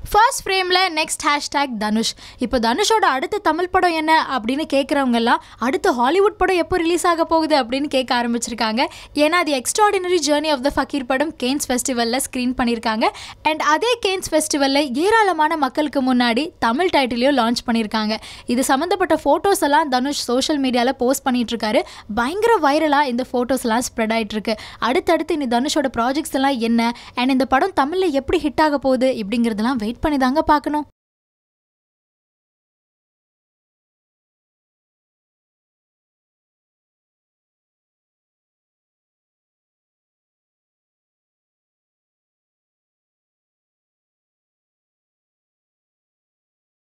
first ஃப்ரேமில் next hashtag Dhanush இப்போ தனுஷோட அடுத்த தமிழ் படம் என்ன அப்படின்னு கேட்குறவங்க எல்லாம் அடுத்த ஹாலிவுட் படம் எப்போ ரிலீஸ் ஆக போகுது அப்படின்னு கேட்க ஆரம்பிச்சிருக்காங்க ஏன்னா அது extraordinary journey of the fakir படம் கேன்ஸ் ஃபெஸ்டிவலில் ஸ்க்ரீன் பண்ணியிருக்காங்க அண்ட் அதே கேன்ஸ் ஃபெஸ்டிவலில் ஏராளமான மக்களுக்கு முன்னாடி தமிழ் டைட்டிலையும் லான்ச் பண்ணியிருக்காங்க இது சம்மந்தப்பட்ட ஃபோட்டோஸ் எல்லாம் தனுஷ் சோஷியல் மீடியாவில் போஸ்ட் பண்ணிட்டு இருக்காரு பயங்கர வைரலாக இந்த ஃபோட்டோஸ் எல்லாம் ஸ்ப்ரெட் ஆயிட்டு இருக்கு அடுத்தடுத்து இனி தனுஷோட ப்ராஜெக்ட்ஸ் எல்லாம் என்ன அண்ட் இந்த படம் தமிழில் எப்படி ஹிட் ஆக போகுது இப்படிங்கிறதெல்லாம் வெயிட் பண்ணி தாங்க பார்க்கணும்